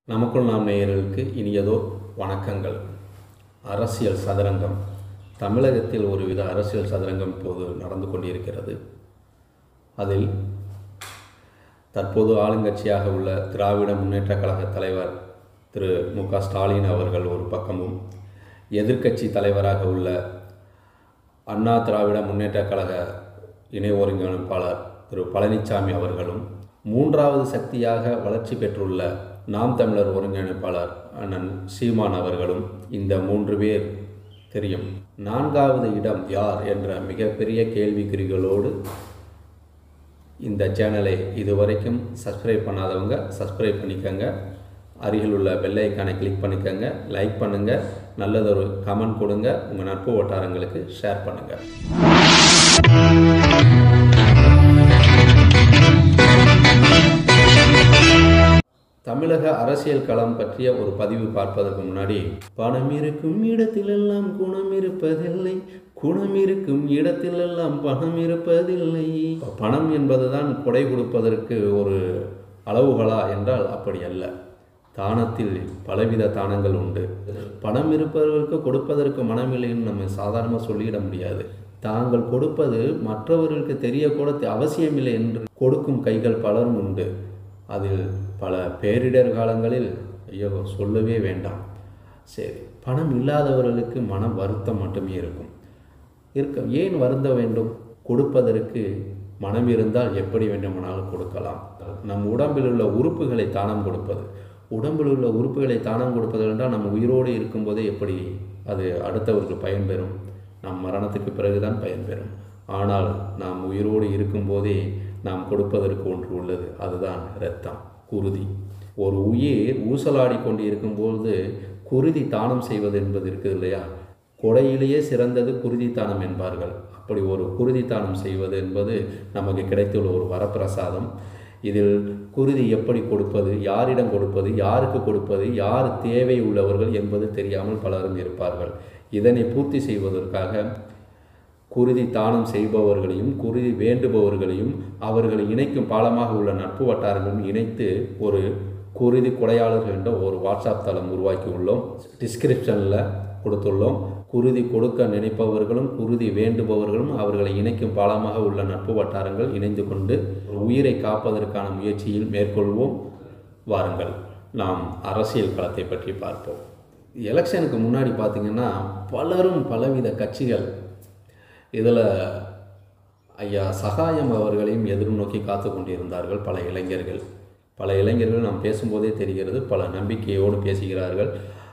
நமக்குள் நாம் நேயர்களுக்கு இனியதோ வணக்கங்கள் அரசியல் சதுரங்கம் தமிழகத்தில் ஒருவித அரசியல் சதுரங்கம் இப்போது நடந்து கொண்டிருக்கிறது அதில் தற்போது ஆளுங்கட்சியாக உள்ள திராவிட முன்னேற்றக் கழக தலைவர் திரு மு க ஸ்டாலின் அவர்கள் ஒரு பக்கமும் எதிர்க்கட்சி தலைவராக உள்ள அண்ணா திராவிட முன்னேற்றக் கழக இணை ஒருங்கிணைப்பாளர் திரு பழனிசாமி அவர்களும் மூன்றாவது சக்தியாக வளர்ச்சி பெற்றுள்ள நாம் தமிழர் ஒருங்கிணைப்பாளர் அண்ணன் சீமான் அவர்களும் இந்த மூன்று பேர் தெரியும் நான்காவது இடம் யார் என்ற மிகப்பெரிய கேள்விக்குறிகளோடு இந்த சேனலை இதுவரைக்கும் சப்ஸ்கிரைப் பண்ணாதவங்க சப்ஸ்கிரைப் பண்ணிக்கோங்க அருகில் உள்ள பெல் ஐக்கானை கிளிக் பண்ணிக்கோங்க லைக் பண்ணுங்கள் நல்லதொரு கமெண்ட் கொடுங்க உங்கள் நட்பு வட்டாரங்களுக்கு ஷேர் பண்ணுங்கள் தமிழக அரசியல் களம் பற்றிய ஒரு பதிவு பார்ப்பதற்கு முன்னாடி பணம் இருக்கும் இடத்திலெல்லாம் குணம் இருப்பதில்லை குணம் இருக்கும் இடத்திலெல்லாம் பணம் இருப்பதில்லை பணம் என்பதுதான் கொடை கொடுப்பதற்கு ஒரு அளவுகளா என்றால் அப்படி அல்ல தானத்தில் பலவித தானங்கள் உண்டு பணம் இருப்பவர்களுக்கு கொடுப்பதற்கு மனமில்லைன்னு நம்ம சாதாரணமாக சொல்லிட முடியாது தாங்கள் கொடுப்பது மற்றவர்களுக்கு தெரியக்கூட தே- அவசியமில்லை என்று கொடுக்கும் கைகள் பலரும் உண்டு அதில் பல பேரிடர் காலங்களில் ஐயோ சொல்லவே வேண்டாம் சரி பணம் இல்லாதவர்களுக்கு மன வருத்தம் மட்டுமே இருக்கும் இருக்க ஏன் வருந்த வேண்டும் கொடுப்பதற்கு மனம் இருந்தால் எப்படி வேண்டுமானாலும் கொடுக்கலாம் நம் உடம்பில் உள்ள உறுப்புகளை தானம் கொடுப்பது உடம்பில் உள்ள உறுப்புகளை தானம் கொடுப்பது என்றால் நம்ம உயிரோடு இருக்கும்போதே எப்படி அது அடுத்தவருக்கு பயன்பெறும் நம் மரணத்துக்கு பிறகுதான் பயன்பெறும் ஆனால் நாம் உயிரோடு இருக்கும்போதே நாம் கொடுப்பதற்கு ஒன்று உள்ளது அதுதான் இரத்தம் குருதி ஒரு உயிர் ஊசலாடி கொண்டு இருக்கும்போது குருதி தானம் செய்வது என்பது இருக்குது இல்லையா கொடையிலேயே சிறந்தது குருதி தானம் என்பார்கள் அப்படி ஒரு குருதி தானம் செய்வது என்பது நமக்கு கிடைத்துள்ள ஒரு வரப்பிரசாதம் இதில் குருதி எப்படி கொடுப்பது யாரிடம் கொடுப்பது யாருக்கு கொடுப்பது யார் தேவை உள்ளவர்கள் என்பது தெரியாமல் பலரும் இருப்பார்கள் இதனை பூர்த்தி செய்வதற்காக குருதி தானம் செய்பவர்களையும் குருதி வேண்டுபவர்களையும் அவர்களை இணைக்கும் பாலமாக உள்ள நட்பு வட்டாரங்களும் இணைத்து ஒரு குருதி கொடையாளர்கள் என்ற ஒரு வாட்ஸ்அப் தளம் உருவாக்கி உள்ளோம் டிஸ்கிரிப்ஷனில் கொடுத்துள்ளோம் குருதி கொடுக்க நினைப்பவர்களும் குருதி வேண்டுபவர்களும் அவர்களை இணைக்கும் பாலமாக உள்ள நட்பு வட்டாரங்கள் இணைந்து கொண்டு உயிரை காப்பதற்கான முயற்சியில் மேற்கொள்வோம் வாருங்கள் நாம் அரசியல் களத்தை பற்றி பார்ப்போம் எலெக்ஷனுக்கு முன்னாடி பார்த்திங்கன்னா பலரும் பலவித கட்சிகள் இதில் ஐயா சகாயம் அவர்களையும் எதிர்நோக்கி காத்து கொண்டிருந்தார்கள் பல இளைஞர்கள் பல இளைஞர்கள் நாம் பேசும்போதே தெரிகிறது பல நம்பிக்கையோடு பேசுகிறார்கள்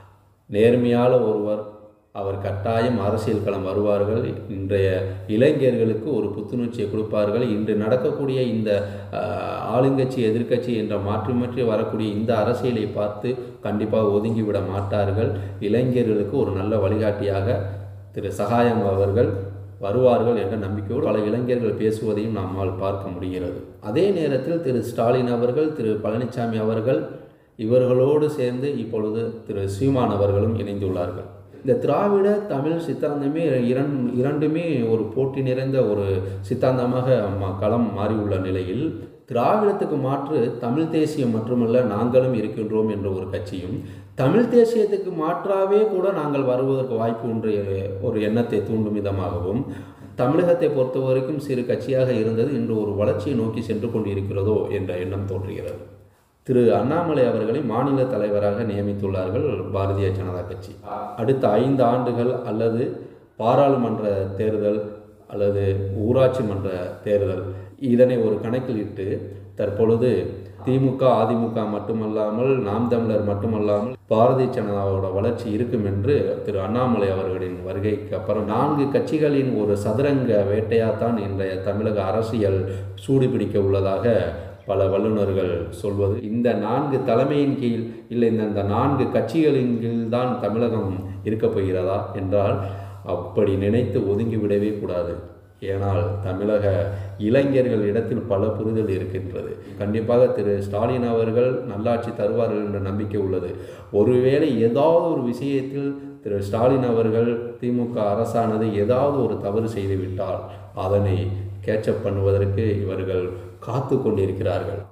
நேர்மையான ஒருவர் அவர் கட்டாயம் அரசியல் களம் வருவார்கள் இன்றைய இளைஞர்களுக்கு ஒரு புத்துணர்ச்சியை கொடுப்பார்கள் இன்று நடக்கக்கூடிய இந்த ஆஹ், ஆளுங்கட்சி எதிர்க்கட்சி என்ற மாற்றி மாற்றி வரக்கூடிய இந்த அரசியலை பார்த்து கண்டிப்பாக ஒதுங்கிவிட மாட்டார்கள் இளைஞர்களுக்கு ஒரு நல்ல வழிகாட்டியாக திரு சகாயம் அவர்கள் வருவார்கள் என்ற நம்பிக்கையோடு பல இளைஞர்கள் பேசுவதையும் நம்மால் பார்க்க முடிகிறது அதே நேரத்தில் திரு ஸ்டாலின் அவர்கள் திரு பழனிசாமி அவர்கள் இவர்களோடு சேர்ந்து இப்பொழுது திரு சீமான் அவர்களும் இணைந்துள்ளார்கள் இந்த திராவிட தமிழ் சித்தாந்தமே இரண் இரண்டுமே ஒரு போட்டி நிறைந்த ஒரு சித்தாந்தமாக ம- களம் மாறியுள்ள நிலையில் திராவிடத்துக்கு மாற்று தமிழ் தேசியம் மட்டுமல்ல நாங்களும் இருக்கின்றோம் என்ற ஒரு கட்சியும் தமிழ் தேசியத்துக்கு மாற்றாவே கூட நாங்கள் வருவதற்கு வாய்ப்பு உண்டு ஒரு எண்ணத்தை தூண்டும் விதமாகவும் தமிழகத்தை பொறுத்த வரைக்கும் சிறு கட்சியாக இருந்தது இன்று ஒரு வளர்ச்சியை நோக்கி சென்று கொண்டிருக்கிறதோ என்ற எண்ணம் தோன்றுகிறது திரு அண்ணாமலை அவர்களை மாநில தலைவராக நியமித்துள்ளார்கள் பாரதிய ஜனதா கட்சி அடுத்த ஐந்து ஆண்டுகள் அல்லது பாராளுமன்ற தேர்தல் அல்லது ஊராட்சி மன்ற தேர்தல் இதனை ஒரு கணக்கில் இட்டு தற்பொழுது திமுக அதிமுக மட்டுமல்லாமல் நாம் தமிழர் மட்டுமல்லாமல் பாரதிய ஜனதாவோட வளர்ச்சி இருக்கும் என்று திரு அண்ணாமலை அவர்களின் வருகைக்கு அப்புறம் நான்கு கட்சிகளின் ஒரு சதுரங்க வேட்டையாத்தான் இன்றைய தமிழக அரசியல் சூடுபிடிக்க உள்ளதாக பல வல்லுநர்கள் சொல்வது இந்த நான்கு தலைமையின் கீழ் இல்லை இந்த இந்த நான்கு கட்சிகளின் கீழ் தான் தமிழகம் இருக்கப் போகிறதா என்றால் அப்படி நினைத்து ஒதுங்கிவிடவே கூடாது ஏனால் தமிழக இளைஞர்கள் இடத்தில் பல புரிதல் இருக்கின்றது கண்டிப்பாக திரு ஸ்டாலின் அவர்கள் நல்லாட்சி தருவார்கள் என்ற நம்பிக்கை உள்ளது ஒருவேளை ஏதாவது ஒரு விஷயத்தில் திரு ஸ்டாலின் அவர்கள் திமுக அரசானது ஏதாவது ஒரு தவறு செய்துவிட்டால் அதனை கேட்சப் பண்ணுவதற்கு இவர்கள் காத்து கொண்டிருக்கிறார்கள்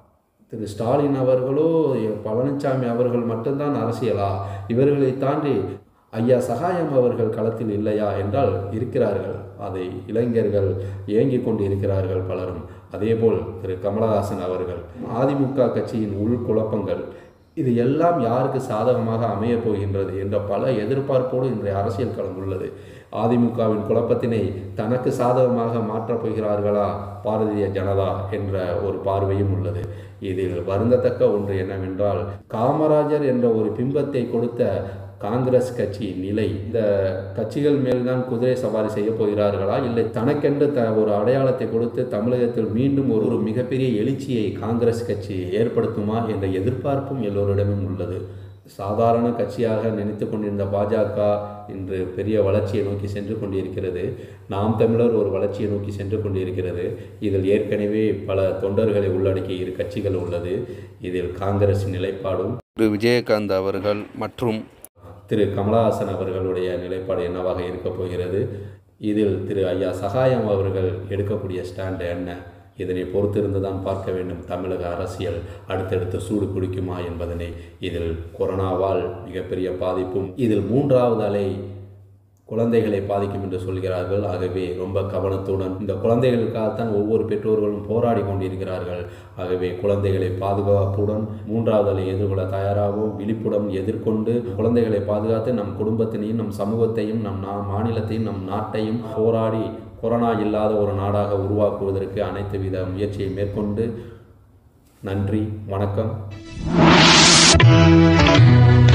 திரு ஸ்டாலின் அவர்களோ பழனிசாமி அவர்கள் மட்டும்தான் அரசியலா இவர்களை தாண்டி ஐயா சகாயம் அவர்கள் களத்தில் இல்லையா என்றால் இருக்கிறார்கள் அதை இளைஞர்கள் ஏங்கிக் கொண்டு இருக்கிறார்கள் பலரும் அதேபோல் திரு கமலஹாசன் அவர்கள் அதிமுக கட்சியின் உள் குழப்பங்கள் இது எல்லாம் யாருக்கு சாதகமாக அமையப் போகின்றது என்ற பல எதிர்பார்ப்போடு இன்றைய அரசியல் களம் உள்ளது அதிமுகவின் குழப்பத்தினை தனக்கு சாதகமாக மாற்றப் போகிறார்களா பாரதிய ஜனதா என்ற ஒரு பார்வையும் உள்ளது இதில் வருந்தத்தக்க ஒன்று என்னவென்றால் காமராஜர் என்ற ஒரு பிம்பத்தை கொடுத்த காங்கிரஸ் கட்சி நிலை இந்த கட்சிகள் மேல்தான் குதிரை சவாரி செய்ய போகிறார்களா இல்லை தனக்கென்று த ஒரு அடையாளத்தை கொடுத்து தமிழகத்தில் மீண்டும் ஒரு ஒரு மிகப்பெரிய எழுச்சியை காங்கிரஸ் கட்சி ஏற்படுத்துமா என்ற எதிர்பார்ப்பும் எல்லோரிடமும் உள்ளது சாதாரண கட்சியாக நினைத்து கொண்டிருந்த பாஜக இன்று பெரிய வளர்ச்சியை நோக்கி சென்று கொண்டிருக்கிறது நாம் தமிழர் ஒரு வளர்ச்சியை நோக்கி சென்று கொண்டிருக்கிறது இதில் ஏற்கனவே பல தொண்டர்களை உள்ளடக்கிய இரு கட்சிகள் உள்ளது இதில் காங்கிரஸ் நிலைப்பாடும் திரு விஜயகாந்த் அவர்கள் மற்றும் திரு கமலஹாசன் அவர்களுடைய நிலைப்பாடு என்னவாக இருக்கப் போகிறது இதில் திரு ஐயா சகாயம் அவர்கள் எடுக்கக்கூடிய ஸ்டாண்ட் என்ன இதனை பொறுத்திருந்து தான் பார்க்க வேண்டும் தமிழக அரசியல் அடுத்தடுத்து சூடு பிடிக்குமா என்பதனை இதில் கொரோனாவால் மிகப்பெரிய பாதிப்பும் இதில் மூன்றாவது அலை குழந்தைகளை பாதிக்கும் என்று சொல்கிறார்கள் ஆகவே ரொம்ப கவனத்துடன் இந்த குழந்தைகளுக்காகத்தான் ஒவ்வொரு பெற்றோர்களும் போராடி கொண்டிருக்கிறார்கள் ஆகவே குழந்தைகளை பாதுகாப்புடன் மூன்றாவது அலை எதிர்கொள்ள தயாராகவும் விழிப்புடன் எதிர்கொண்டு குழந்தைகளை பாதுகாத்து நம் குடும்பத்தினையும் நம் சமூகத்தையும் நம் நா மாநிலத்தையும் நம் நாட்டையும் போராடி கொரோனா இல்லாத ஒரு நாடாக உருவாக்குவதற்கு அனைத்து வித முயற்சியை மேற்கொண்டு நன்றி வணக்கம்